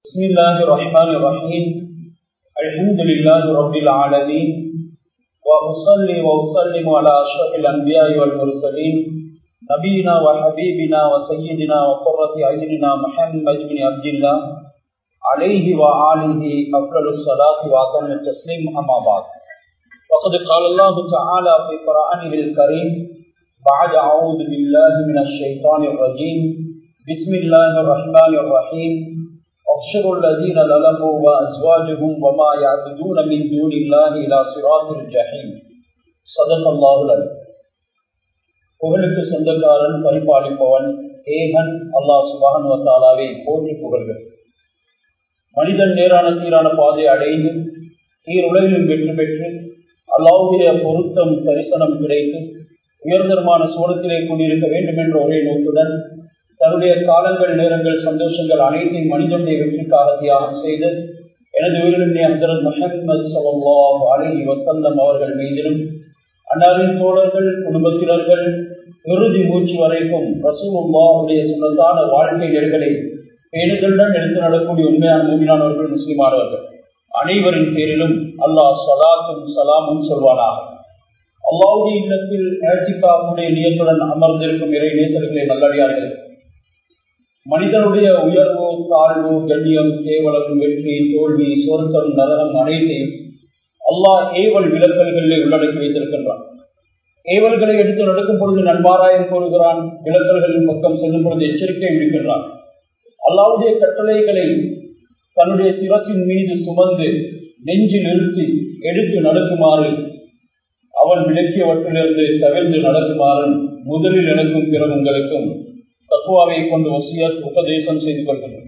بسم الله الرحمن الرحيم الحمد لله رب العالمين وأصلي وأسلم على أشرف الأنبياء والمرسلين نبينا وحبيبنا وسيدنا وقرة أعيننا محمد بن عبد الله عليه وآله أفضل الصلاة وأتم التسليم أما بعد فقد قال الله تعالى في قرآنه الكريم بعد أعوذ بالله من الشيطان الرجيم بسم الله الرحمن الرحيم احشروا الذين ظلموا وأزواجهم وما يعبدون من دون الله إلى صراط الجحيم صدق الله العظيم புகழுக்கு சொந்தக்காரன் பரிபாலிப்பவன் ஏகன் அல்லாஹ் சுபான் வத்தாலாவை போற்றி புகழ்கள் மனிதன் நேரான சீரான பாதை அடைந்து ஈருலகிலும் வெற்றி பெற்று அல்லாவுடைய பொருத்தம் தரிசனம் கிடைத்து உயர்தரமான சோழத்திலே கொண்டிருக்க வேண்டும் என்ற ஒரே நோக்குடன் தன்னுடைய காலங்கள் நேரங்கள் சந்தோஷங்கள் அனைத்தையும் மனிதனுடைய வெற்றிக்காக தியாகம் செய்து எனது உயிரிழந்த அப்தரத் முஹம்மது சல்லாஹ் அலி வசல்லம் அவர்கள் மீதிலும் அன்னாரின் தோழர்கள் குடும்பத்தினர்கள் இறுதி மூச்சு வரைக்கும் ரசூலுல்லாவுடைய சொந்தத்தான வாழ்க்கை நெருக்கலை பேணுதலுடன் எடுத்து நடக்கூடிய உண்மையான மூமினானவர்கள் முஸ்லிமானவர்கள் அனைவரின் பேரிலும் அல்லாஹ் சலாத்தும் சலாமும் சொல்வானாக அல்லாவுடைய இல்லத்தில் நேர்ச்சிக்காவுடைய நியத்துடன் அமர்ந்திருக்கும் இறை நேசர்களை நல்லடியார்கள் மனிதனுடைய உயர்வு தாழ்வு கண்ணியம் கேவலம் வெற்றி தோல்வி சொர்க்கம் நரகம் அனைத்தையும் அல்லாஹ் ஏவல் விலக்கல்களில் உள்ளடக்கி வைத்திருக்கின்றான் ஏவல்களை எடுத்து நடக்கும் பொழுது நண்பாராயம் கூறுகிறான் விலக்கல்களின் பக்கம் செல்லும் பொழுது எச்சரிக்கை விடுக்கின்றான் அல்லாவுடைய கட்டளைகளை தன்னுடைய சிவசின் மீது சுமந்து நெஞ்சில் நிறுத்தி எடுத்து நடக்குமாறு அவன் விளக்கியவற்றிலிருந்து தவிர்த்து நடக்குமாறு முதலில் எனக்கும் பிற உங்களுக்கும் தக்குவாவை கொண்டு வசியத் உபதேசம் செய்து கொள்கிறோம்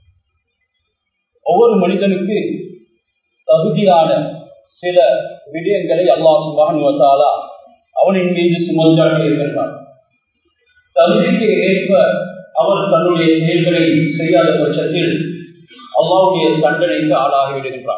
ஒவ்வொரு மனிதனுக்கு தகுதியான சில விடயங்களை அல்லாஹ் சுபானுவத்தாலா அவனின் மீது சுமந்தாக இருக்கின்றான் தகுதிக்கு ஏற்ப அவர் தன்னுடைய செயல்களை செய்யாத பட்சத்தில் அல்லாவுடைய தண்டனைக்கு ஆளாகிவிடுகின்றார்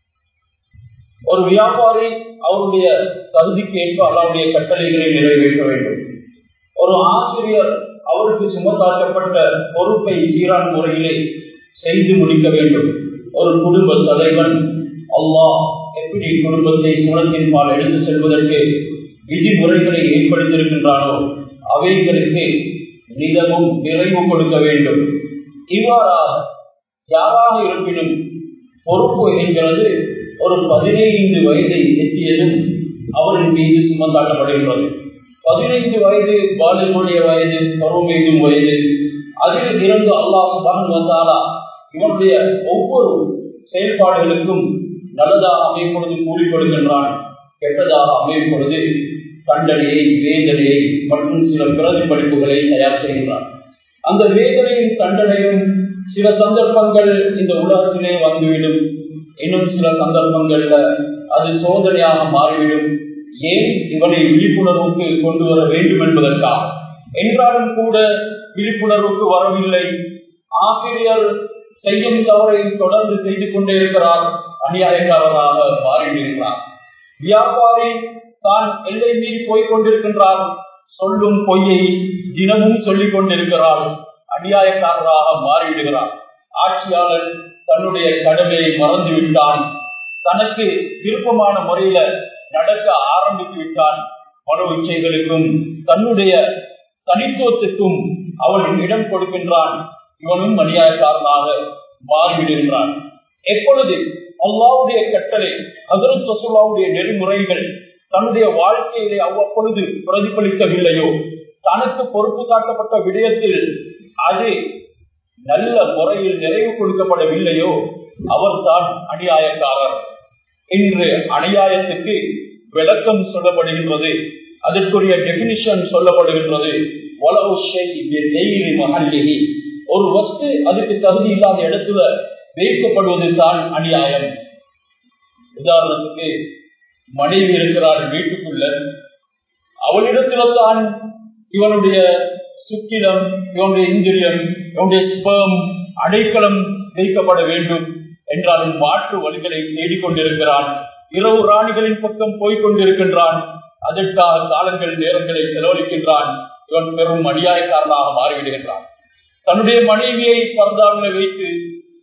ஒரு வியாபாரி அவருடைய தகுதிக்கு ஏற்ப அல்லாவுடைய கட்டளைகளை நிறைவேற்ற வேண்டும் ஒரு ஆசிரியர் அவருக்கு சுமத்தாக்கப்பட்ட பொறுப்பை சீரான முறையிலே செய்து முடிக்க வேண்டும் ஒரு குடும்ப தலைவன் அல்லாஹ் எப்படி குடும்பத்தை சுழத்தின் பால் எடுத்து செல்வதற்கு விதிமுறைகளை ஏற்படுத்தியிருக்கின்றானோ அவைகளுக்கு நிதமும் நிறைவு கொடுக்க வேண்டும் இவ்வாறாக யாராக இருப்பினும் பொறுப்பு என்கிறது ஒரு பதினைந்து வயதை எட்டியதும் அவரின் மீது சுமந்தாட்டப்படுகின்றது பதினைந்து வயது பாலினுடைய வயது பருவம் எய்தும் வயது அதில் இருந்து அல்லாஹ் சுபான் வந்தாலா இவனுடைய ஒவ்வொரு செயல்பாடுகளுக்கும் நல்லதாக அமையும் பொழுது கூலி கொடுக்கின்றான் கெட்டதாக அமையும் பொழுது தண்டனையை வேதனையை மற்றும் சில பிரதிபலிப்புகளை தயார் செய்கின்றான் அந்த வேதனையும் தண்டனையும் சில சந்தர்ப்பங்கள் இந்த உலகத்திலே வந்துவிடும் இன்னும் சில சந்தர்ப்பங்கள்ல அது சோதனையாக மாறிவிடும் ஏன் இவனை விழிப்புணர்வுக்கு கொண்டு வர வேண்டும் என்பதற்காக என்றாலும் கூட விழிப்புணர்வுக்கு வரவில்லை ஆசிரியர் செய்யும் தவறை தொடர்ந்து செய்து கொண்டே இருக்கிறார் அநியாயக்காரராக மாறிவிடுகிறார் வியாபாரி தான் எல்லை மீறி போய்கொண்டிருக்கின்றார் சொல்லும் பொய்யை தினமும் சொல்லிக் கொண்டிருக்கிறார் அநியாயக்காரராக மாறிவிடுகிறார் ஆட்சியாளர் தன்னுடைய கடமையை மறந்து விட்டான் தனக்கு விருப்பமான முறையில நடக்க ஆரம்பித்து விட்டான் மனோ இச்சைகளுக்கும் தன்னுடைய தனித்துவத்துக்கும் அவன் இடம் கொடுக்கின்றான் இவனும் அநியாயக்காரனாக மாறிவிடுகின்றான் எப்பொழுது அல்லாவுடைய கட்டளை ஹசரத் ரசூலாவுடைய நெறிமுறைகள் தன்னுடைய வாழ்க்கையிலே அவ்வப்பொழுது பிரதிபலிக்கவில்லையோ தனக்கு பொறுப்பு காட்டப்பட்ட விடயத்தில் அது நல்ல முறையில் நிறைவு கொடுக்கப்படவில்லையோ அவர்தான் அநியாயக்காரர் இன்று அநியாயத்துக்கு விளக்கம் சொல்லப்படுகின்றது அதற்குரிய டெபினிஷன் சொல்லப்படுகின்றது மகல்லிகி ஒரு வஸ்து அதுக்கு தகுதி இல்லாத இடத்துல வைக்கப்படுவது தான் அநியாயம் உதாரணத்துக்கு மனைவி இருக்கிறாள் வீட்டுக்குள்ள அவளிடத்துல தான் இவனுடைய சுக்கிடம் இவனுடைய இந்திரியம் இவனுடைய ஸ்பேம் அடைக்கலம் வைக்கப்பட வேண்டும் என்றாலும் மாற்று வழிகளை தேடிக்கொண்டிருக்கிறான் இரவு ராணிகளின் பக்கம் போய்கொண்டிருக்கின்றான் அதற்காக காலங்கள் நேரங்களை செலவழிக்கின்றான் இவன் பெரும் அநியாயக்காரனாக மாறிவிடுகின்றான் தன்னுடைய மனைவியை பர்தாவில வைத்து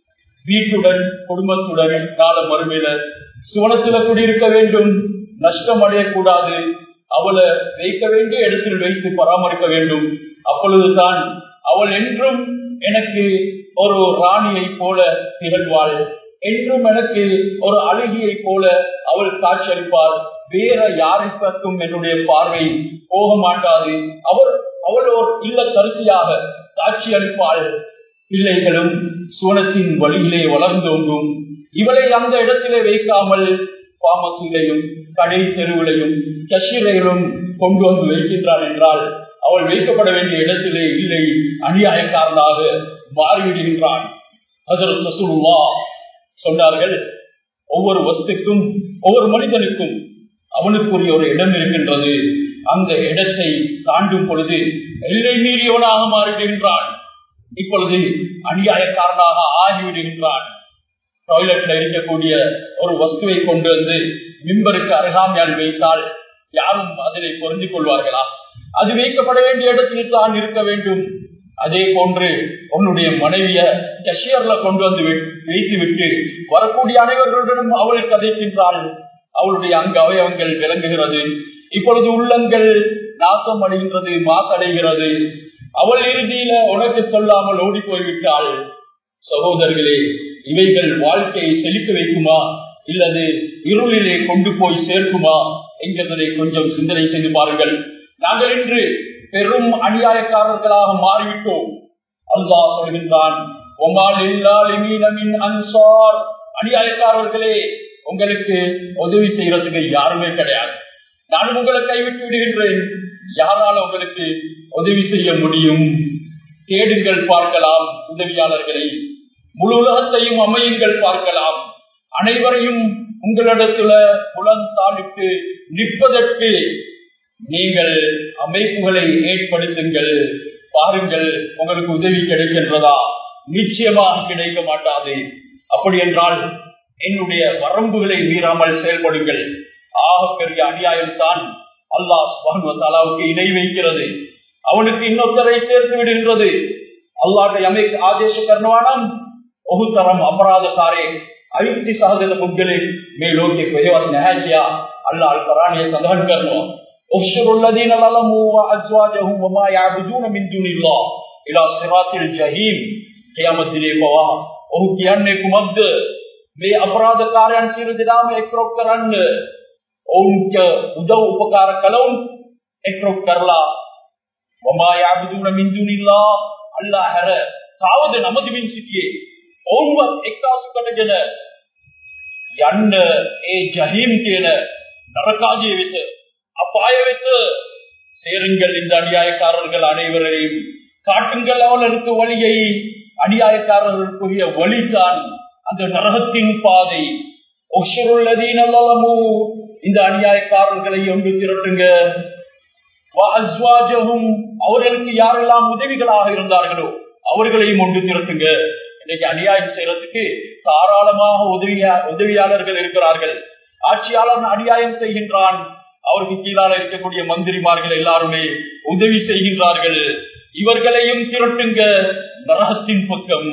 வீட்டுடன் குடும்பத்துடன் கால மறுமையில சுவனத்துல குடியிருக்க வேண்டும் நஷ்டம் அடையக்கூடாது அவளை வைக்க வேண்டிய இடத்தில் வைத்து பராமரிக்க வேண்டும் அப்பொழுதுதான் அவள் என்றும் எனக்கு ஒரு ராணியை போல திகழ்வாள் என்றும் எனக்கு ஒரு அழகியை போல அவள் காட்சியளிப்பாள் வேற யாருக்கும் என்னுடைய பார்வை போக மாட்டாது அவர் அவள் ஒரு இல்ல கருத்தியாக காட்சி அளிப்பாள் பிள்ளைகளும் சுவனத்தின் வழியிலே வளர்ந்தோங்கும் இவளை அந்த இடத்திலே வைக்காமல் பாமசிலையும் கடை தெருவிலையும் கஷீரையிலும் கொண்டு வந்து வைக்கின்றாள் என்றால் அவள் வைக்கப்பட வேண்டிய இடத்திலே இல்லை அநியாயக்காரனாக மாறிவிடுகின்றான் அதற்கு சுருவா சொன்னார்கள் ஒவ்வொரு வஸ்துக்கும் ஒவ்வொரு மனிதனுக்கும் அவனுக்குரிய ஒரு இடம் இருக்கின்றது அந்த இடத்தை தாண்டும் பொழுது எல்லை மீறியவனாக மாறிவிடுகின்றான் இப்பொழுது அநியாயக்காரனாக ஆகிவிடுகின்றான் டாய்லெட்ல இருக்கக்கூடிய ஒரு வஸ்துவை கொண்டு வந்து மிம்பருக்கு அருகாமையால் வைத்தால் யாரும் அதனை பொருந்திக் கொள்வார்களா அது வைக்கப்பட வேண்டிய இடத்தில் தான் இருக்க வேண்டும் அதே போன்று உன்னுடைய மனைவிய கஷியர்ல கொண்டு வந்து வைத்து விட்டு வரக்கூடிய அனைவர்களுடனும் அவள் கதைக்கின்றாள் அவளுடைய அங்கு அவயவங்கள் விளங்குகிறது இப்பொழுது உள்ளங்கள் நாசம் அடைகின்றது மாசடைகிறது அவள் இறுதியில உனக்கு சொல்லாமல் ஓடி போய்விட்டாள் சகோதரர்களே இவைகள் வாழ்க்கையை செழிக்க வைக்குமா இல்லது இருளிலே கொண்டு போய் சேர்க்குமா என்கிறதை கொஞ்சம் சிந்தனை செய்து பாருங்கள் நாங்கள் இன்று பெரும் அநியாயக்காரர்களாக மாறிவிட்டோம் அல்லாஹ் சொல்கின்றான் அன்சார் அநியாயக்காரர்களே உங்களுக்கு உதவி செய்யறதுக்கு யாருமே கிடையாது நான் உங்களை கைவிட்டு விடுகின்றேன் யாரால உங்களுக்கு உதவி செய்ய முடியும் தேடுங்கள் பார்க்கலாம் உதவியாளர்களை முழு உலகத்தையும் அமையுங்கள் பார்க்கலாம் அனைவரையும் உங்களிடத்துல புலந்தாளிட்டு நிற்பதற்கு நீங்கள் அமைப்புகளை ஏற்படுத்துங்கள் பாருங்கள் உங்களுக்கு உதவி கிடைக்கின்றதா நிச்சயமாக கிடைக்க மாட்டாது அப்படி என்றால் என்னுடைய வரம்புகளை மீறாமல் செயல்படுங்கள் ஆக பெரிய அநியாயம் தான் அல்லாஹ் தாலாவுக்கு இணை வைக்கிறது அவனுக்கு இன்னொருத்தரை சேர்த்து விடுகின்றது அல்லாஹ் அமை ஆதேಶ करनवाනම් ඔහු තරම් අපරාධකාරයෙක් අයුක්ති සහගත පුද්ගලෙක් මේ ලෝකේ කොහෙවත් නැහැ කියා අල්ලාහ් අල් කුරානයේ සඳහන් කරනවා احشروا الذين ظلموا وازواجهم وما يعبدون من دون الله الى صراط الجحيم قیامت දිනේ පවා ඔහු කියන්නේ කුමක්ද මේ අපරාධකාරයන් සියලු දෙනාම එක්රොක් කරන්න ඔවුන්ට උදව් උපකාර කළවුන් එක්රොක් කරලා وما يعبدون من دون الله අල්ලාහ් හැර තාවද නමදිමින් සිටියේ ඔවුන්වත් එක්කාසු කරගෙන යන්න ඒ ජහීම් කියන நரகாதியை வைத்து அப்பாய வைத்து சேருங்கள் இந்த அநியாயக்காரர்கள் அனைவரையும் காட்டுங்கள் அவர்களுக்கு வழியை அநியாயக்காரர்களுக்குரிய வழிதான் அந்த நரகத்தின் பாதை இந்த அநியாயக்காரர்களை ஒன்று திரட்டுங்க அவர்களுக்கு யாரெல்லாம் உதவிகளாக இருந்தார்களோ அவர்களையும் ஒன்று திரட்டுங்க இன்னைக்கு அநியாயம் செய்யறதுக்கு தாராளமாக உதவியா உதவியாளர்கள் இருக்கிறார்கள் ஆட்சியாளர் அநியாயம் செய்கின்றான் அவருக்கு கீழால இருக்கக்கூடிய மந்திரிமார்கள் எல்லாருமே உதவி செய்கின்றார்கள் இவர்களையும் திரட்டுங்க நரகத்தின் பக்கம்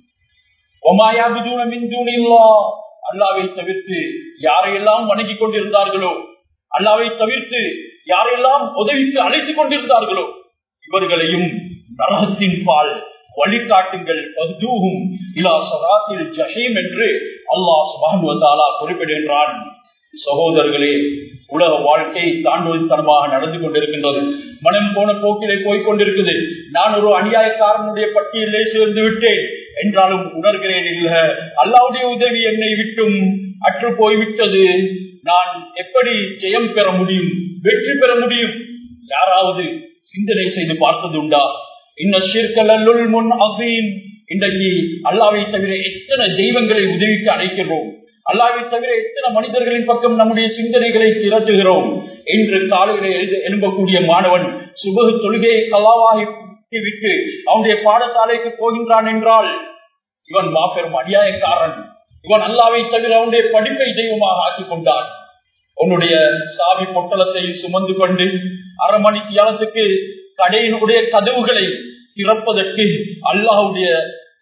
அல்லாவை தவிர்த்து யாரையெல்லாம் வணங்கி கொண்டிருந்தார்களோ அல்லாவை தவிர்த்து யாரெல்லாம் உதவிக்கு அழைத்துக் கொண்டிருந்தார்களோ இவர்களையும் நரகத்தின் பால் வழிகாட்டுங்கள் ஜஹீம் என்று அல்லாஹ் சுபானுவத்தாலா குறிப்பிடுகின்றான் சகோதரர்களே உலக வாழ்க்கை தாண்டுவதற்கனமாக நடந்து கொண்டிருக்கின்றது மனம் போன போக்கிலே போய்கொண்டிருக்குது நான் ஒரு அநியாயக்காரனுடைய பட்டியலே சேர்ந்து விட்டேன் என்றாலும் உணர்கிறேன் இல்ல அல்லாவுடைய உதவி என்னை விட்டும் அற்று போய்விட்டது நான் எப்படி ஜெயம் பெற முடியும் வெற்றி பெற முடியும் யாராவது சிந்தனை செய்து பார்த்தது உண்டா இன்னும் முன் அசீம் இன்றைக்கு அல்லாவை தவிர எத்தனை தெய்வங்களை உதவிக்கு அழைக்கிறோம் அல்லாவை தவிர எத்தனை மனிதர்களின் பக்கம் நம்முடைய சிந்தனைகளை திரட்டுகிறோம் என்று காலையில எழுத எழும்பக்கூடிய மாணவன் சுபகு தொழுகையை கலாவாகி விட்டு அவனுடைய பாடசாலைக்கு போகின்றான் என்றால் இவன் மாபெரும் அநியாயக்காரன் இவன் அல்லாவை தவிர அவனுடைய படிப்பை தெய்வமாக ஆக்கிக் கொண்டான் உன்னுடைய சாவி பொட்டலத்தை சுமந்து கொண்டு அரை மணி தியானத்துக்கு கடையினுடைய கதவுகளை திறப்பதற்கு அல்லாஹுடைய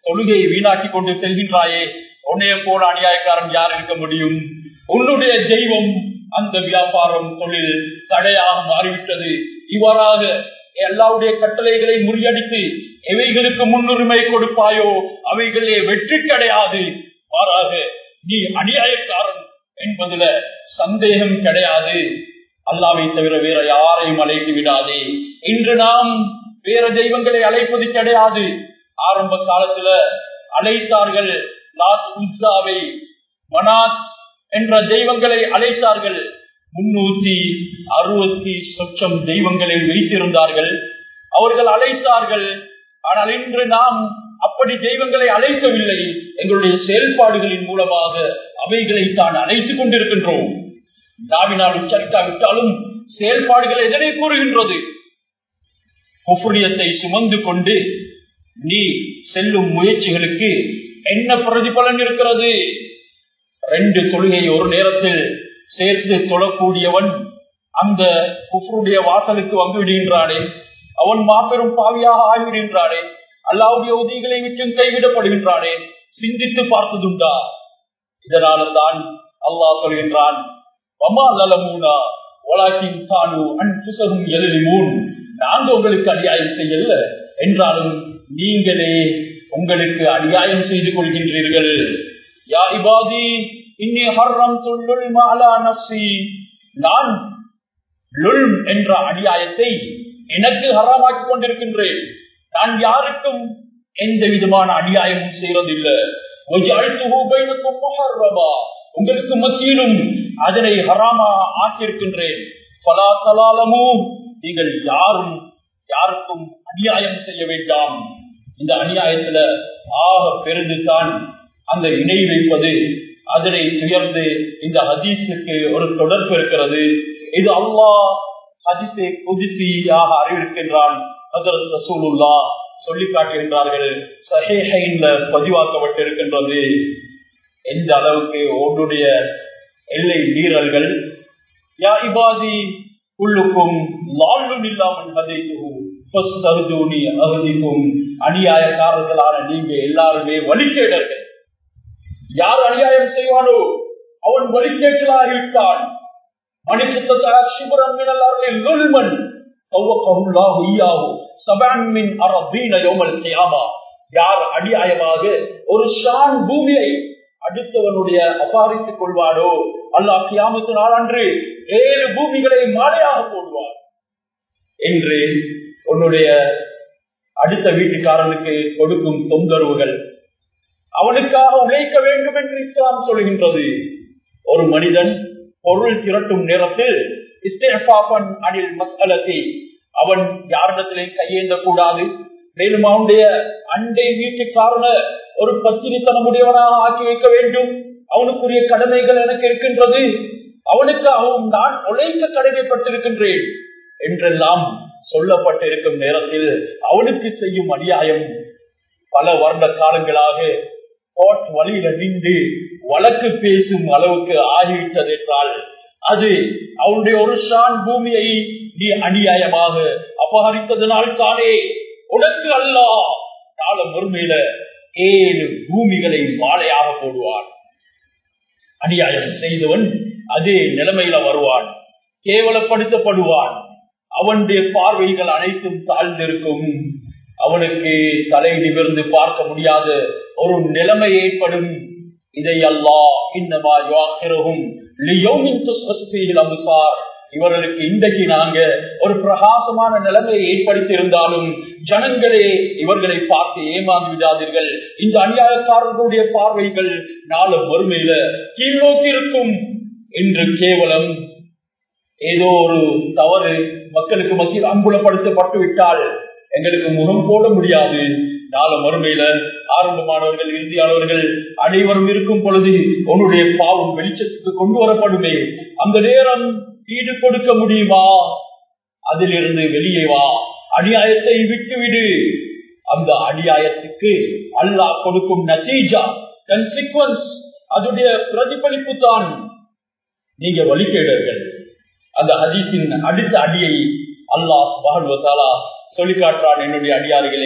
தொழுகையை வீணாக்கி கொண்டு செல்கின்றாயே உன்னைய போல அநியாயக்காரன் யார் இருக்க முடியும் உன்னுடைய தெய்வம் அந்த வியாபாரம் தொழில் தடையாக மாறிவிட்டது இவ்வாறாக எல்லாருடைய கட்டளைகளை முறியடித்து எவைகளுக்கு முன்னுரிமை கொடுப்பாயோ அவைகளே வெற்றி கிடையாது மாறாக நீ அநியாயக்காரன் என்பதுல சந்தேகம் கிடையாது அல்லாவை தவிர வேற யாரையும் அழைத்து விடாதே இன்று நாம் வேற தெய்வங்களை அழைப்பது கிடையாது ஆரம்ப காலத்துல அழைத்தார்கள் லாத் உன்சாவை மனாத் என்ற தெய்வங்களை அழைத்தார்கள் முன்னூத்தி அறுபத்தி சொச்சம் தெய்வங்களை வைத்திருந்தார்கள் அவர்கள் அழைத்தார்கள் ஆனால் இன்று நாம் அப்படி தெய்வங்களை அழைக்கவில்லை எங்களுடைய செயல்பாடுகளின் மூலமாக அவைகளை தான் அழைத்துக் கொண்டிருக்கின்றோம் நாவினால் உச்சரிக்காவிட்டாலும் செயல்பாடுகள் எதனை கூறுகின்றது குஃபுரியத்தை சுமந்து கொண்டு நீ செல்லும் முயற்சிகளுக்கு என்ன பிரதிபலன் இருக்கிறது ரெண்டு தொழுகை ஒரு நேரத்தில் சேர்த்து தொழக்கூடியவன் அந்த குஃபருடைய வாசலுக்கு வந்து விடுகின்றானே அவன் மாபெரும் பாவியாக ஆகிவிடுகின்றானே அல்லாவுடைய உதவிகளை விட்டும் கைவிடப்படுகின்றானே சிந்தித்து பார்த்ததுண்டா இதனால தான் அல்லாஹ் சொல்கின்றான் வமா நலமூனா ஒலாக்கின் தானு அன்புசகும் எழுதிமூன் நாங்க உங்களுக்கு அநியாயம் செய்யல என்றாலும் நீங்களே உங்களுக்கு அநியாயம் செய்து கொள்கின்றீர்கள் யா இபாதி இன்னி ஹர்ரம் துல்லுல் மாலா நப்சி நான் லுல் என்ற அநியாயத்தை எனக்கு ஹராமாக்கிக் கொண்டிருக்கின்றேன் நான் யாருக்கும் எந்த விதமான அநியாயமும் செய்வதில்லை உங்களுக்கு மத்தியிலும் அதனை ஹராமா ஆக்கியிருக்கின்றேன் பலா தலாலமும் நீங்கள் யாரும் யாருக்கும் அநியாயம் செய்ய வேண்டாம் இந்த அநியாயத்துல ஆக பெருந்துதான் அந்த இணை வைப்பது அதனை துயர்ந்து இந்த ஹதீஸுக்கு ஒரு தொடர்பு இருக்கிறது இது அல்லாஹ் ஹதிசை குதிசியாக அறிவிக்கின்றான் ரசூலுல்லா சொல்லி காட்டுகின்றார்கள் சஹேஹைன்ல பதிவாக்கப்பட்டிருக்கின்றது எந்த அளவுக்கு உன்னுடைய எல்லை மீறல்கள் யா இபாதி உள்ளுக்கும் லாலும் இல்லாமல் அகதிக்கும் அநியாயக்காரர்களான நீங்க எல்லாருமே வழிகேடர்கள் யார் அநியாயம் செய்வானோ அவன் வழிகேட்டலாகிவிட்டான் மனிதன் மினல் யார் அநியாயமாக ஒரு ஷான் பூமியை அடுத்தவனுடைய அபாரித்துக் கொள்வாரோ அல்லாஹ் கியாமத்து நாளன்று ஏழு பூமிகளை மாலையாக போடுவார் என்று உன்னுடைய அடுத்த வீட்டுக்காரனுக்கு கொடுக்கும் தொந்தரவுகள் அவனுக்காக உழைக்க வேண்டும் என்று இஸ்லாம் சொல்கின்றது ஒரு மனிதன் பொருள் திரட்டும் நேரத்தில் அனில் மஸ்கலத்தை அவன் யாரிடத்திலே கையேந்த கூடாது மேலும் அவனுடைய அண்டை வீட்டுக்காரன ஒரு பத்திரித்தனமுடையவனாக ஆக்கி வைக்க வேண்டும் அவனுக்குரிய கடமைகள் எனக்கு இருக்கின்றது அவனுக்கு அவன் நான் உழைக்க கடமைப்பட்டிருக்கின்றேன் என்றெல்லாம் சொல்லப்பட்டிருக்கும் நேரத்தில் அவனுக்கு செய்யும் அநியாயம் பல வருட காலங்களாக கோர்ட் வழியில நின்று வழக்கு பேசும் அளவுக்கு ஆகிவிட்டது என்றால் அது அவனுடைய ஒரு ஷான் பூமியை நீ அநியாயமாக அபகரித்ததனால் தானே உனக்கு அல்ல கால மறுமையில ஏழு பூமிகளை மாலையாக போடுவான் அநியாயம் செய்தவன் அதே நிலைமையில வருவான் கேவலப்படுத்தப்படுவான் அவனுடைய பார்வைகள் அனைத்தும் தாழ்ந்திருக்கும் அவனுக்கு தலை நிமிர்ந்து பார்க்க முடியாத ஒரு நிலைமை ஏற்படும் இதை அல்லா இன்னமா யோகிரகும் இவர்களுக்கு இன்றைக்கு நாங்க ஒரு பிரகாசமான நிலைமையை ஏற்படுத்தி இருந்தாலும் ஜனங்களே இவர்களை பார்த்து ஏமாந்து விடாதீர்கள் இந்த அநியாயக்காரர்களுடைய பார்வைகள் நாளும் வறுமையில கீழ்நோக்கி இருக்கும் என்று கேவலம் ஏதோ ஒரு தவறு மக்களுக்கு மத்தியில் அம்புலப்படுத்தப்பட்டு விட்டால் எங்களுக்கு முகம் போட முடியாது நாலு மறுமையில ஆரம்பமானவர்கள் இறுதியானவர்கள் அனைவரும் இருக்கும் பொழுது உன்னுடைய பாவம் வெளிச்சத்துக்கு கொண்டு வரப்படுமே அந்த நேரம் ஈடு கொடுக்க முடியுமா அதிலிருந்து வெளியே வா அநியாயத்தை விட்டுவிடு அந்த அநியாயத்துக்கு அல்லாஹ் கொடுக்கும் நசீஜா கன்சிக்வன்ஸ் அதனுடைய பிரதிபலிப்பு தான் நீங்க வழிகேடர்கள் அந்த ஹதீஸின் அடுத்த அடியை அல்லாஹ் சுபானுவத்தாலா சொல்லி காட்டுறான் என்னுடைய அடியார்களே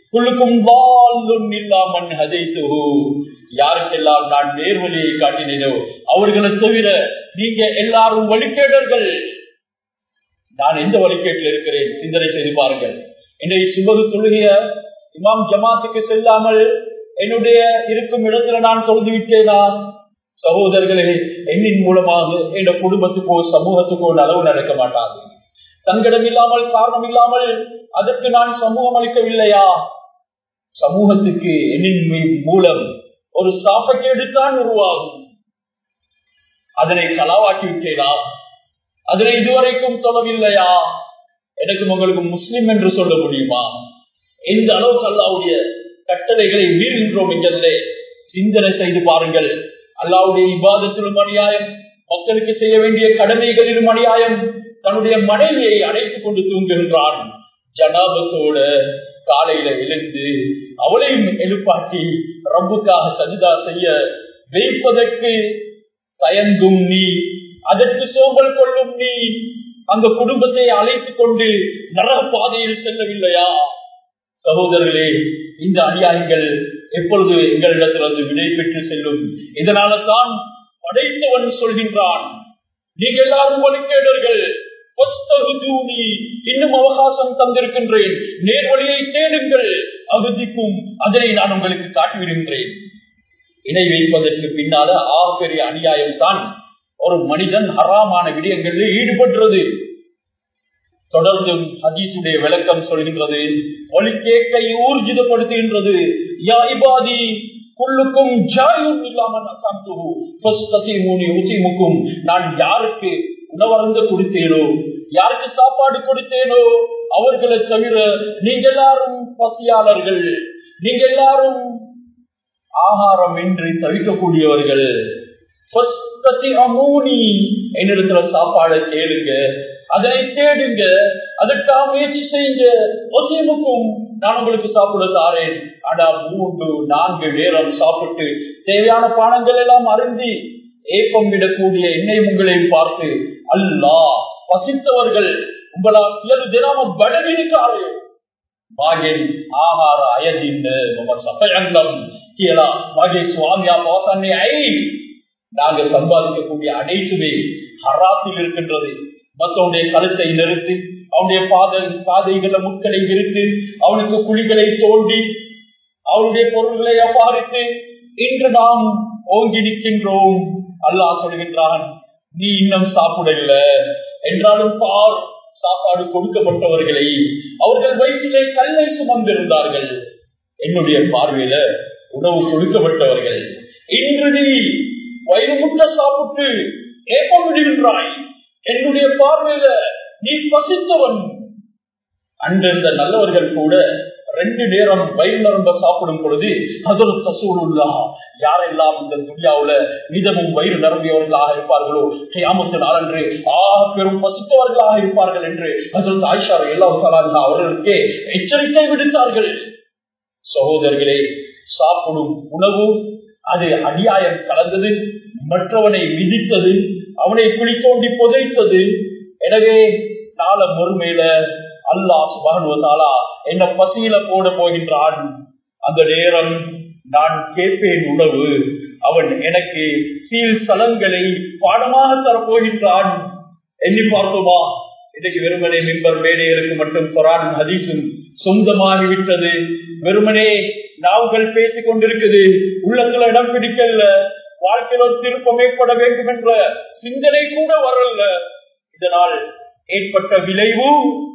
குழுக்கும் வாழும் இல்லாமன் ஹதைத்துஹு யாருக்கெல்லாம் நான் நேர்வழியை காட்டினேனோ அவர்களை தவிர நீங்க எல்லாரும் வழிகேடர்கள் நான் எந்த வழிகேட்டில் இருக்கிறேன் சிந்தனை செய்து பாருங்கள் இன்றைய சுபது தொழுகைய இமாம் ஜமாத்துக்கு செல்லாமல் என்னுடைய இருக்கும் இடத்துல நான் தொழுது விட்டேனா சகோதரர்களே எண்ணின் மூலமாக என் குடும்பத்துக்கோ சமூகத்துக்கோ அளவு நடக்க மாட்டாது தங்கிடம் இல்லாமல் காரணம் இல்லாமல் அதற்கு நான் சமூகம் அளிக்கவில்லையா சமூகத்துக்கு எண்ணின் மூலம் ஒரு சாப்பக்கேடு தான் உருவாகும் அதனை கலாவாக்கி விட்டேனா அதனை இதுவரைக்கும் சொல்லவில்லையா எனக்கு உங்களுக்கு முஸ்லிம் என்று சொல்ல முடியுமா எந்த அளவுக்கு அல்லாவுடைய கட்டளைகளை மீறுகின்றோம் என்கிறதே சிந்தனை செய்து பாருங்கள் அல்லாவுடைய இபாதத்திலும் அநியாயம் மக்களுக்கு செய்ய வேண்டிய கடமைகளிலும் அநியாயம் தன்னுடைய மனைவியை அடைத்துக் கொண்டு தூங்குகின்றான் ஜனாபத்தோட காலையில எழுந்து அவளையும் எழுப்பாட்டி ரப்புக்காக சஜிதா செய்ய வைப்பதற்கு தயங்கும் நீ அதற்கு சோம்பல் கொள்ளும் நீ அந்த குடும்பத்தை அழைத்துக் கொண்டு நரக பாதையில் செல்லவில்லையா சகோதரர்களே இந்த அநியாயங்கள் எப்பொழுது எங்களிடத்திலிருந்து விடை பெற்று செல்லும் இதனால தான் படைத்தவன் சொல்கின்றான் நீங்க எல்லாரும் வழிகேடர்கள் இன்னும் அவகாசம் தந்திருக்கின்றேன் நேர்வழியை தேடுங்கள் அகதிக்கும் அதனை நான் உங்களுக்கு காட்டிவிடுகின்றேன் இணை வைப்பதற்கு பின்னால ஆக பெரிய அநியாயம் தான் ஒரு மனிதன் ஹராமான விடயங்களில் ஈடுபடுறது தொடர்ந்து ஹதீசுடைய விளக்கம் சொல்கின்றது ஒலிக்கேக்கை ஊர்ஜிதப்படுத்துகின்றது யா இபாதி குள்ளுக்கும் ஜாயும் இல்லாமல் நான் யாருக்கு உணவருந்த கொடுத்தேனோ யாருக்கு சாப்பாடு கொடுத்தேனோ அவர்களை தவிர நீங்க எல்லாரும் பசியாளர்கள் நீங்க எல்லாரும் ஆகாரம் இன்றி தவிக்கக்கூடியவர்கள் என்னிடத்துல சாப்பாடை கேளுங்க அதனை தேடுங்க அதற்காக முயற்சி செய்யுங்க ஒத்தியமுக்கும் நான் உங்களுக்கு சாப்பிட தாரேன் ஆனா மூன்று நான்கு நேரம் சாப்பிட்டு தேவையான பானங்கள் எல்லாம் அருந்தி ஏப்பம் விடக்கூடிய எண்ணெய் உங்களையும் பார்த்து அல்லா பசித்தவர்கள் உங்களால் சிலது தினமும் படவினுக்காரே மாகின் ஆகார அயதின் சபயங்கம் கீழா மாகே சுவாமியா பாசானே ஐ நாங்க சம்பாதிக்கக்கூடிய அனைத்துமே ஹராத்தில் இருக்கின்றது மற்றவனுடைய கழுத்தை நிறுத்தி அவனுடைய பாதை பாதைகள முட்களை விரித்து அவனுக்கு குழிகளை தோண்டி அவனுடைய பொருள்களை அபாரித்து இன்று நாம் ஓங்கி நிற்கின்றோம் அல்லாஹ் சொல்கின்றான் நீ இன்னும் சாப்பிடல என்றாலும் பார் சாப்பாடு கொடுக்கப்பட்டவர்களை அவர்கள் வயிற்றிலே கல்லை சுமந்திருந்தார்கள் என்னுடைய பார்வையில உணவு கொடுக்கப்பட்டவர்கள் இன்று நீ வயிறு முட்ட சாப்பிட்டு ஏப்ப விடுகின்றாய் என்னுடைய பார்வையில நீ பசித்தவன் அன்றிருந்த நல்லவர்கள் கூட ரெண்டு நேரம் வயிறு நரம்ப சாப்பிடும் பொழுது அதொரு தசூலுல்லா யாரெல்லாம் இந்த துணியாவுல மிதமும் வயிறு நிரம்பியவர்களாக இருப்பார்களோ கியாமத்து நாளன்று ஆக பெரும் பசித்தவர்களாக இருப்பார்கள் என்று அதற்கு ஆயிஷா எல்லா அவர்களுக்கே எச்சரிக்கை விடுத்தார்கள் சகோதரர்களே சாப்பிடும் உணவு அது அநியாயம் கலந்தது மற்றவனை விதித்தது அவனை குழி தோண்டி புதைத்தது எனவே நாள முறுமையில அல்லா சுபானுவதாலா என்ன பசியில போட போகின்றான் அந்த நேரம் நான் கேட்பேன் உணவு அவன் எனக்கு சீல் சலங்களை பாடமாக தரப்போகின்றான் எண்ணி பார்த்தோமா இன்னைக்கு வெறுமனே மின்பர் மேடைகளுக்கு மட்டும் குரான் ஹதீசும் சொந்தமாகிவிட்டது வெறுமனே நாவுகள் பேசிக் கொண்டிருக்குது உள்ளத்துல இடம் பிடிக்கல வாழ்க்கையில் ஒரு திருப்பம் ஏற்பட வேண்டும் என்ற சிந்தனை கூட வரல இதனால் ஏற்பட்ட விளைவு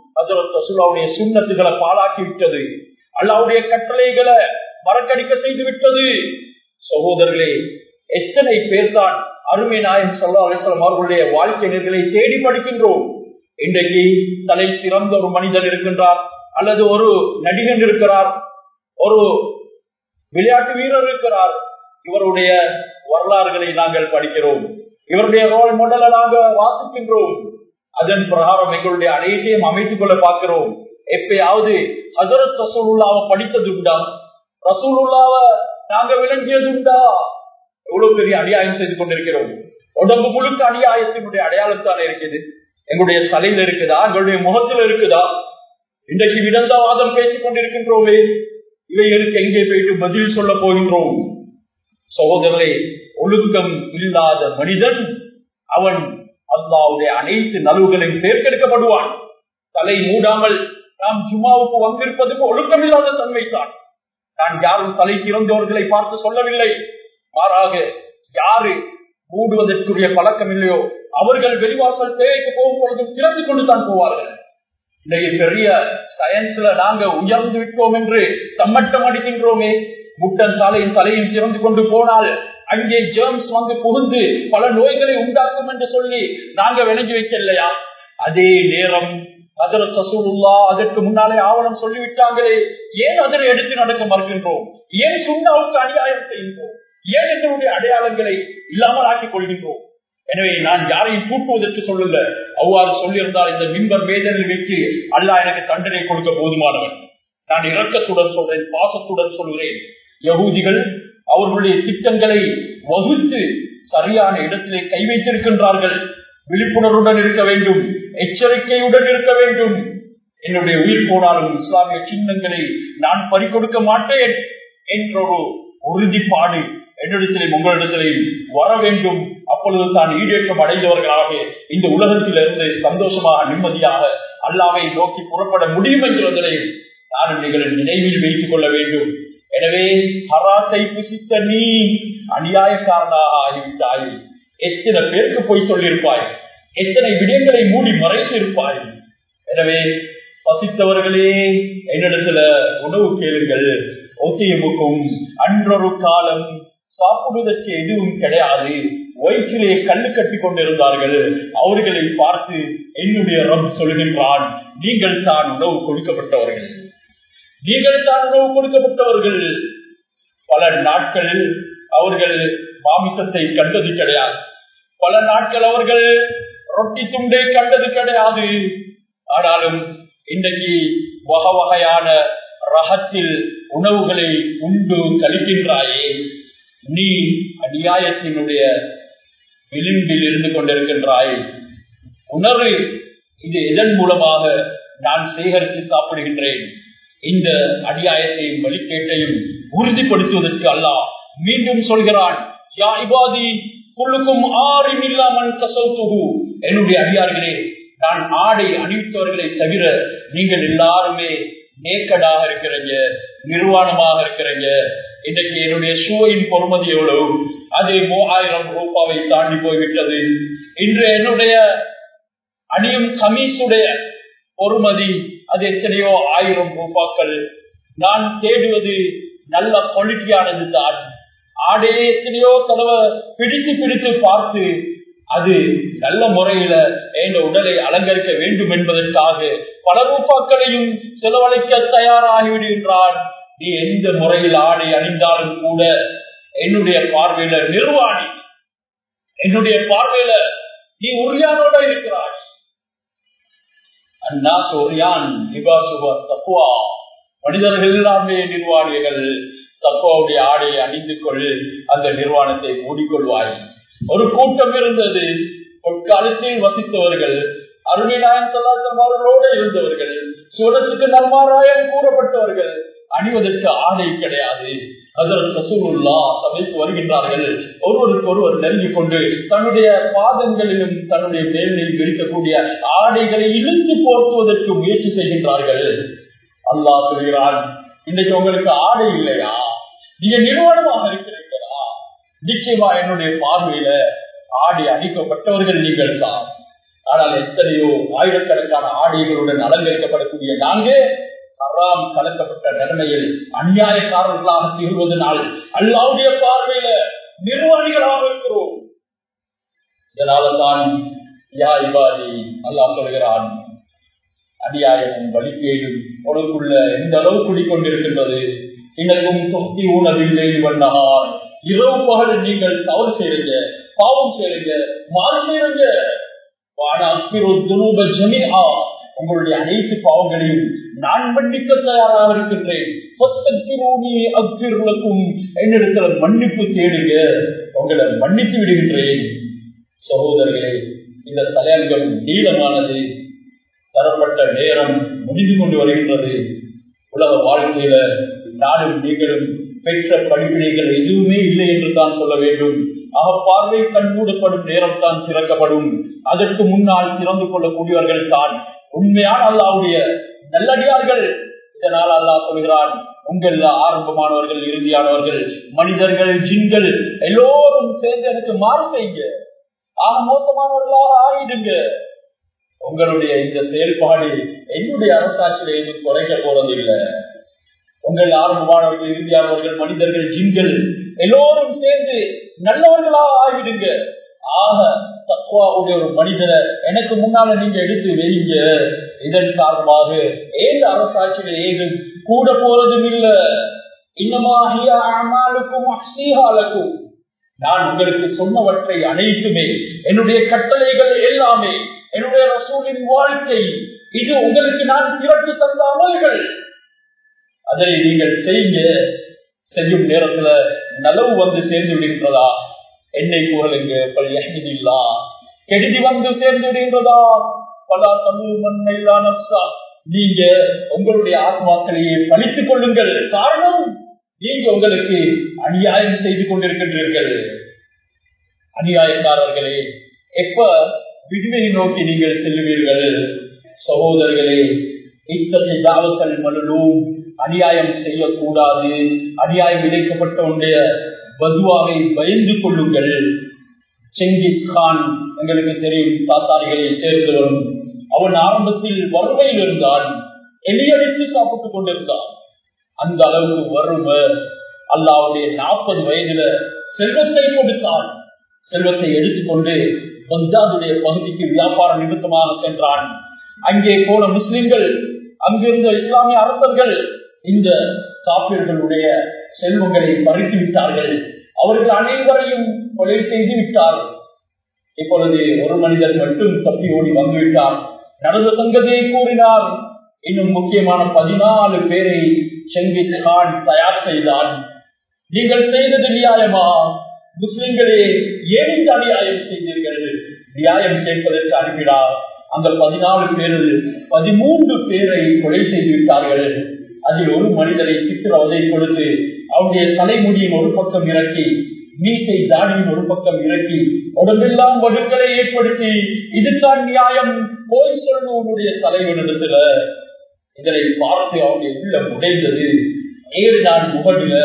அதனுடைய சுண்ணத்துகளை பாலாக்கி விட்டது அல்லாவுடைய கட்டளைகளை மறக்கடிக்க செய்து விட்டது சகோதரர்களே எத்தனை பேர் தான் அருமை நாயன் சொல்லா அலிஸ்லாம் அவர்களுடைய வாழ்க்கை நிலைகளை தேடி படிக்கின்றோம் இன்றைக்கு தலை சிறந்த ஒரு மனிதன் இருக்கின்றார் அல்லது ஒரு நடிகன் இருக்கிறார் ஒரு விளையாட்டு வீரர் இருக்கிறார் இவருடைய வரலாறுகளை நாங்கள் படிக்கிறோம் இவருடைய ரோல் மாடலை நாங்கள் வாசிக்கின்றோம் அதன் பிரகாரம் எங்களுடைய அனைத்தையும் அமைத்துக் கொள்ள பார்க்கிறோம் எப்பயாவது ஹசரத் ரசூலுல்லாவை படித்தது உண்டா ரசூலுல்லாவ நாங்க விளங்கியது உண்டா எவ்வளவு பெரிய அநியாயம் செய்து கொண்டிருக்கிறோம் உடம்பு முழுக்க அநியாயத்தினுடைய அடையாளம் தானே இருக்குது எங்களுடைய தலையில இருக்குதா எங்களுடைய முகத்துல இருக்குதா இன்றைக்கு விடந்தவாதம் பேசிக் கொண்டிருக்கின்றோமே இவைகளுக்கு எங்கே போயிட்டு பதில் சொல்ல போகின்றோம் சகோதரரை ஒழுக்கம் இல்லாத மனிதன் அவன் அல்லாவுடைய அனைத்து நலவுகளையும் தேர்ந்தெடுக்கப்படுவான் தலை மூடாமல் நாம் ஜுமாவுக்கு வந்திருப்பதுக்கு ஒழுக்கம் இல்லாத தன்மை தான் நான் யாரும் தலை திறந்தவர்களை பார்த்து சொல்லவில்லை மாறாக யாரு மூடுவதற்குரிய பழக்கம் இல்லையோ அவர்கள் வெளிவாசல் தேவைக்கு போகும் பொழுதும் திறந்து கொண்டு தான் போவார்கள் இன்றைய பெரிய சயின்ஸ்ல நாங்க உயர்ந்து விட்டோம் என்று தம்மட்டம் அடிக்கின்றோமே முட்டன் சாலையின் தலையும் திறந்து கொண்டு போனால் அங்கே ஜேர்ம்ஸ் வந்து புகுந்து பல நோய்களை உண்டாக்கும் என்று சொல்லி நாங்க விளங்கி வைக்கலையா அதே நேரம் அதர சசூருல்லா அதற்கு முன்னாலே ஆவணம் சொல்லிவிட்டாங்களே ஏன் அதனை எடுத்து நடக்க மறுக்கின்றோம் ஏன் சுண்ணாவுக்கு அநியாயம் செய்கின்றோம் ஏன் எங்களுடைய அடையாளங்களை இல்லாமல் ஆக்கிக் கொள்கின்றோம் எனவே நான் யாரையும் கூட்டுவதற்கு சொல்லல அவ்வாறு சொல்லியிருந்தால் இந்த மின்பர் வேதனை வைத்து அல்லா எனக்கு தண்டனை கொடுக்க போதுமானவன் நான் இரக்கத்துடன் சொல்றேன் பாசத்துடன் சொல்கிறேன் யகூதிகள் அவர்களுடைய திட்டங்களை வகுத்து சரியான இடத்திலே கை வைத்திருக்கின்றார்கள் விழிப்புணர்வுடன் இருக்க வேண்டும் எச்சரிக்கையுடன் இருக்க வேண்டும் என்னுடைய உயிர் போனாலும் இஸ்லாமிய சின்னங்களை நான் பறிக்கொடுக்க மாட்டேன் என்ற ஒரு உறுதிப்பாடு என்னிடத்திலே உங்களிடத்திலே வர வேண்டும் அப்பொழுது தான் ஈடேற்றம் அடைந்தவர்களாக இந்த உலகத்திலிருந்து சந்தோஷமாக நிம்மதியாக அல்லாவை நோக்கி புறப்பட முடியும் என்கிறதை நான் நீங்கள் நினைவில் வைத்துக் கொள்ள வேண்டும் எனவே ஹராத்தை புசித்த நீ அநியாயக்காரனாக ஆகிவிட்டாய் எத்தனை பேருக்கு போய் சொல்லியிருப்பாய் எத்தனை விடயங்களை மூடி மறைத்து இருப்பாய் எனவே பசித்தவர்களே என்னிடத்துல உணவு கேளுங்கள் ஒத்தியமுக்கும் அன்றொரு காலம் சாப்பிடுவதற்கு எதுவும் கிடையாது வயிற்றிலே கண்ணு கட்டி கொண்டிருந்தார்கள் அவர்களை பார்த்து என்னுடைய ரப் சொல்கின்றான் நீங்கள் தான் உணவு கொடுக்கப்பட்டவர்கள் நீங்கள் தான் உணவு கொடுக்கப்பட்டவர்கள் பல நாட்களில் அவர்கள் மாமிசத்தை கண்டது கிடையாது பல நாட்கள் அவர்கள் ரொட்டி துண்டை கண்டது கிடையாது ஆனாலும் இன்றைக்கு வகை வகையான ரகத்தில் உணவுகளை உண்டு கழிக்கின்றாயே நீ அநியாயத்தினுடைய விளிம்பில் இருந்து கொண்டிருக்கின்றாய் உணர்வு இது எதன் மூலமாக நான் சேகரித்து சாப்பிடுகின்றேன் இந்த அநியாயத்தையும் வழிகேட்டையும் உறுதிப்படுத்துவதற்கு அல்லாஹ் மீண்டும் சொல்கிறான் யா இபாதி குழுக்கும் ஆறும் இல்லாமல் கசௌத்துகு என்னுடைய அடியார்களே நான் ஆடை அணிவித்தவர்களை தவிர நீங்கள் எல்லாருமே நேக்கடாக இருக்கிறீங்க நிர்வாணமாக இருக்கிறீங்க இன்றைக்கு என்னுடைய ஷூவின் பொறுமதி எவ்வளவு அது மூவாயிரம் ரூபாவை தாண்டி போய்விட்டது இன்று என்னுடைய அணியும் கமீசுடைய பொறுமதி அது எத்தனையோ ஆயிரம் ரூபாக்கள் நான் தேடுவது நல்ல குவாலிட்டியானது தான் ஆடையை எத்தனையோ தடவை பிடித்து பிடித்து பார்த்து அது நல்ல முறையில என் உடலை அலங்கரிக்க வேண்டும் என்பதற்காக பல ரூபாக்களையும் செலவழிக்க தயாராகிவிடுகின்றான் நீ எந்த முறையில் ஆடை அணிந்தாலும் கூட என்னுடைய பார்வையில நிர்வாணி என்னுடைய பார்வையில நீ உரியானோட இருக்கிறாய் அண்ணா சோரியான் நிபாசுவ தப்புவா மனிதர்கள் எல்லாமே நிர்வாணிகள் தப்புவாவுடைய ஆடையை அணிந்து கொள் அந்த நிர்வாணத்தை மூடிக்கொள்வாய் ஒரு கூட்டம் இருந்தது பொற்காலத்தில் வசித்தவர்கள் அருணிநாயன் சதாசம் அவர்களோடு இருந்தவர்கள் சூரத்துக்கு நன்மாராயம் கூறப்பட்டவர்கள் அணிவதற்கு ஆடை கிடையாது அதற்கு சசூருல்லா சபைக்கு வருகின்றார்கள் ஒருவருக்கு ஒருவர் நெருங்கிக் கொண்டு தன்னுடைய பாதங்களிலும் தன்னுடைய மேலில் இருக்கக்கூடிய ஆடைகளை இழுத்து போர்த்துவதற்கு முயற்சி செய்கின்றார்கள் அல்லாஹ் சொல்கிறான் இன்னைக்கு உங்களுக்கு ஆடை இல்லையா நீங்க நிறுவனமாக இருக்கிறீர்களா நிச்சயமா என்னுடைய பார்வையில ஆடை அணிக்கப்பட்டவர்கள் நீங்கள் தான் ஆனால் எத்தனையோ ஆயிரக்கணக்கான ஆடைகளுடன் அலங்கரிக்கப்படக்கூடிய நாங்கள் ஹராம் கலக்கப்பட்ட நிலைமையில் அநியாயக்காரர்களாக தீர்வதனால் அல்லாவுடைய பார்வையில நிர்வாணிகளாக இருக்கிறோம் இதனால்தான் யா இபாதி அல்லாஹ் சொல்கிறான் அநியாயமும் வழிகேடும் உனக்குள்ள எந்த அளவு குடிக்கொண்டிருக்கின்றது இன்னக்கும் சொத்தி ஊனவில்லை வண்ணார் இரவு பகல் நீங்கள் தவறு செய்யுங்க பாவம் செய்யுங்க மாறு செய்யுங்க உங்களுடைய அனைத்து பாவங்களையும் நான் மன்னிக்க தயாராக இருக்கின்றேன் என்னிடத்துல மன்னிப்பு தேடுங்க உங்களை மன்னித்து விடுகின்றேன் சகோதரர்களே இந்த தலையங்கம் நீளமானது தரப்பட்ட நேரம் முடிந்து கொண்டு வருகின்றது உலக வாழ்க்கையில நான் ஆக பார்வை கண் மூடப்படும் நேரம் தான் திறக்கப்படும் அதற்கு முன்னால் திறந்து கொள்ளக்கூடியவர்கள் தான் உண்மையான அல்லாவுடைய நல்லடியார்கள் இதனால் அல்லாஹ் சொல்கிறான் உங்கள் ஆரம்பமானவர்கள் இறுதியானவர்கள் மனிதர்கள் ஜின்கள் எல்லோரும் சேர்ந்து எனக்கு மாறு செய்யுங்க ஆக மோசமானவர்களாக ஆகிடுங்க உங்களுடைய இந்த செயல்பாடு என்னுடைய அரசாட்சியில எதுவும் குறைக்க போறதில்லை உங்கள் ஆரம்பமானவர்கள் இறுதியானவர்கள் மனிதர்கள் ஜின்கள் எல்லோரும் சேர்ந்து நல்லவர்களாக ஆகிடுங்க ஆக தக்குவாவுடைய ஒரு மனிதரை எனக்கு முன்னால நீங்க எடுத்து வைங்க இதன் காரணமாக ஏது அரசாட்சியில ஏதும் கூட போறதும் இல்ல இன்னமாக்கும் அசீகாலக்கும் நான் உங்களுக்கு சொன்னவற்றை அனைத்துமே என்னுடைய கட்டளைகள் எல்லாமே என்னுடைய ரசூலின் வாழ்க்கை இது உங்களுக்கு நான் திரட்டி தந்த அமல்கள் அதை நீங்கள் செய்ய செய்யும் நேரத்துல நலவு வந்து சேர்ந்து விடுகின்றதா என்னை கூறலுங்க பல்லில்லா கெடுதி வந்து சேர்ந்து விடுகின்றதா பல தமிழ் மண்ணில்லா நப்சா நீங்க உங்களுடைய ஆத்மாக்களையே பழித்துக் கொள்ளுங்கள் காரணம் நீங்க உங்களுக்கு அநியாயம் செய்து கொண்டிருக்கின்றீர்கள் அநியாயக்காரர்களே எப்ப விடுமையை நோக்கி நீங்கள் செல்லுவீர்கள் சகோதரர்களே இத்தகைய தாவத்தல் மலுவும் அநியாயம் செய்யக்கூடாது அநியாயம் இழைக்கப்பட்ட உடைய பதுவாவை பயந்து கொள்ளுங்கள் செங்கிஸ் கான் எங்களுக்கு தெரியும் தாத்தாரிகளை சேர்ந்து வரும் அவன் ஆரம்பத்தில் வறுமையில் இருந்தான் எளியடித்து சாப்பிட்டுக் கொண்டிருந்தான் அந்த அளவுக்கு வறுமை அல்லாவுடைய நாற்பது வயதுல செல்வத்தை கொடுத்தான் செல்வத்தை எடுத்துக்கொண்டு பந்தாதுடைய பகுதிக்கு வியாபார நிமித்தமாக சென்றான் அங்கே போன முஸ்லிம்கள் அங்கிருந்த இஸ்லாமிய அரசர்கள் இந்த காப்பீர்களுடைய செல்வங்களை பறித்து விட்டார்கள் அவர்கள் அனைவரையும் கொலை செய்து விட்டார்கள் இப்பொழுது ஒரு மனிதர் மட்டும் தப்பி ஓடி வந்துவிட்டார் நடந்த சங்கதியை கூறினார் இன்னும் முக்கியமான பதினாலு பேரை செங்கிஸ் கான் தயார் செய்தான் நீங்கள் செய்தது நியாயமா முஸ்லிம்களே ஏன் இந்த அநியாயம் செய்தீர்கள் நியாயம் கேட்பதற்கு அனுப்பினார் அந்த பதினாலு பேரில் பதிமூன்று பேரை கொலை செய்து விட்டார்கள் அதில் ஒரு மனிதரை சித்திரவதை கொடுத்து அவருடைய தலைமுடியின் ஒரு பக்கம் இறக்கி மீசை தாடியின் ஒரு பக்கம் இறக்கி உடம்பெல்லாம் வடுக்களை ஏற்படுத்தி இதுதான் நியாயம் போய் சொல்லணும் உன்னுடைய தலைவனிடத்துல இதனை பார்த்து அவருடைய உள்ளம் உடைந்தது ஏழு நாள் முகடில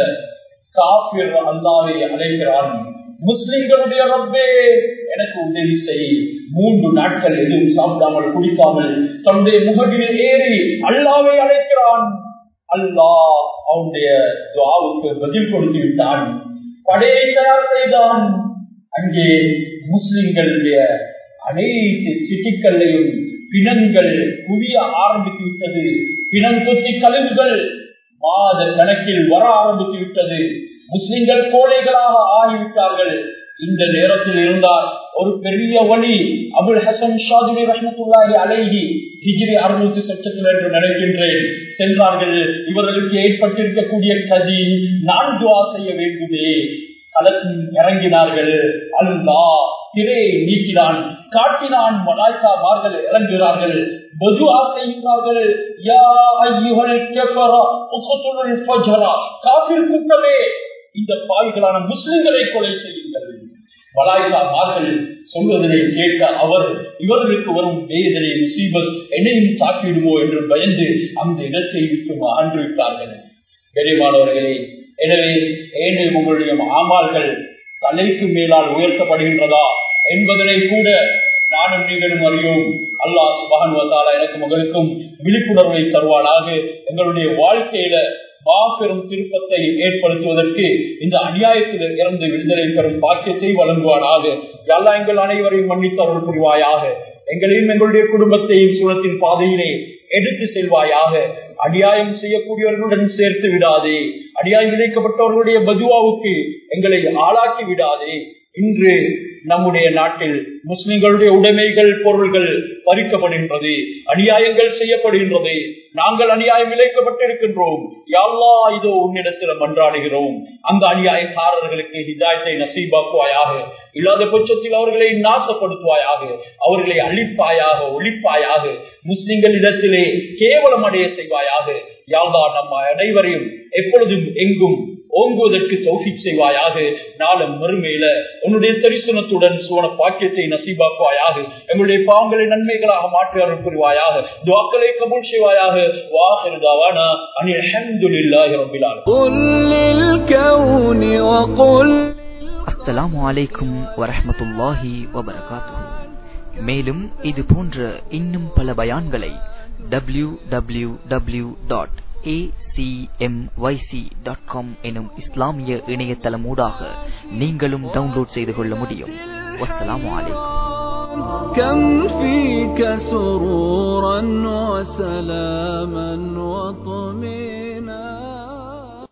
காபிர் அல்லாவை அழைக்கிறான் முஸ்லிம்களுடைய ரப்பே எனக்கு உதவி செய் மூன்று நாட்கள் எதுவும் சாப்பிடாமல் குடிக்காமல் தன்னுடைய முகடில் ஏறி அல்லாவை அழைக்கிறான் அல்லாஹ் அவனுடைய துவாவுக்கு பதில் கொடுத்து விட்டான் படையை தயார் செய்தான் அங்கே முஸ்லிம்களுடைய அனைத்து சிட்டிக்கல்லையும் பிணங்கள் குவிய ஆரம்பித்து விட்டது பிணம் தொத்தி கழிவுகள் மாத கணக்கில் வர ஆரம்பித்து விட்டது முஸ்லிம்கள் கோழைகளாக ஆகிவிட்டார்கள் இந்த நேரத்தில் இருந்தால் ஒரு பெரிய வழி அபுல் ஹசன் ஷாதுரி ரஹமத்துல்லாஹி அலைஹி ஹிஜ்ரி அறுநூத்தி சட்டத்தில் என்று நினைக்கின்றேன் சென்றார்கள் இவர்களுக்கு ஏற்பட்டிருக்கக்கூடிய கதி நான் துவா செய்ய வேண்டுமே களத்தில் இறங்கினார்கள் அல்லா திரையை நீக்கினான் காட்டினான் மலாய்க்காமார்கள் இறங்குகிறார்கள் பதுவா செய்கிறார்கள் யா ஐயுகள் கெஃபரா உசத்துல் ஃபஜரா காபிர் கூட்டமே இந்த பாவிகளான முஸ்லிம்களை கொலை செய்யுங்கள் மலாய்க்காமார்கள் சொல்வதனை கேட்ட அவர் இவர்களுக்கு வரும் வேதனை முசீபத் என்னையும் தாக்கிடுமோ என்று பயந்து அந்த இடத்தை விட்டு அகன்று விட்டார்கள் பெரியமானவர்களே எனவே ஏழை உங்களுடைய ஆமால்கள் தலைக்கு மேலால் உயர்த்தப்படுகின்றதா என்பதனை கூட நானும் நீங்களும் அறியோம் அல்லாஹ் சுபான் எனக்கு மகளுக்கும் விழிப்புணர்வை தருவானாக எங்களுடைய வாழ்க்கையில மாபெரும் திருப்பத்தை ஏற்படுத்துவதற்கு இந்த அநியாயத்தில் இறந்து விடுதலை பெறும் பாக்கியத்தை வழங்குவானாக எல்லா எங்கள் அனைவரையும் மன்னித்து அருள் புரிவாயாக எங்களையும் எங்களுடைய குடும்பத்தையும் சூழத்தின் பாதையிலே எடுத்து செல்வாயாக அநியாயம் செய்யக்கூடியவர்களுடன் சேர்த்து விடாதே அநியாயம் விளைக்கப்பட்டவர்களுடைய பதுவாவுக்கு எங்களை ஆளாக்கி விடாதே இன்று நம்முடைய நாட்டில் முஸ்லிம்களுடைய உடைமைகள் பொருள்கள் பறிக்கப்படுகின்றது அநியாயங்கள் செய்யப்படுகின்றது நாங்கள் அநியாயம் இழைக்கப்பட்டிருக்கின்றோம் யாழ்லா இதோ உன்னிடத்தில் மன்றாடுகிறோம் அந்த அநியாயக்காரர்களுக்கு ஹிதாயத்தை நசீபாக்குவாயாக இல்லாத பட்சத்தில் அவர்களை நாசப்படுத்துவாயாக அவர்களை அழிப்பாயாக ஒழிப்பாயாக முஸ்லிம்கள் இடத்திலே கேவலம் அடைய செய்வாயாக யாழ்லா நம்ம அனைவரையும் எப்பொழுதும் எங்கும் ஓங்குவதற்கு தௌஃபிக் செய்வாயாக நாளும் மறுமையில உன்னுடைய தரிசனத்துடன் சுவன பாக்கியத்தை நசீபாக்குவாயாக எங்களுடைய பாவங்களை நன்மைகளாக மாற்றி அருள் புரிவாயாக துவாக்களை கபூல் செய்வாயாக வாஹிருதாவானா அனில் அல்ஹம்துலில்லாஹி ரப்பில் ஆலமீன் قل للكون وقل அஸ்ஸலாமு அலைக்கும் வரஹ்மத்துல்லாஹி வபரகாத்துஹு மேலும் இது போன்ற இன்னும் பல பயான்களை W W W dot dot com எனும் இஸ்லாமிய இணையதளமூடாக நீங்களும் டவுன்லோட் செய்து கொள்ள முடியும் வஸ்ஸலாமு அலைக்கும் كم فيك سرورا وسلاما وطمئنا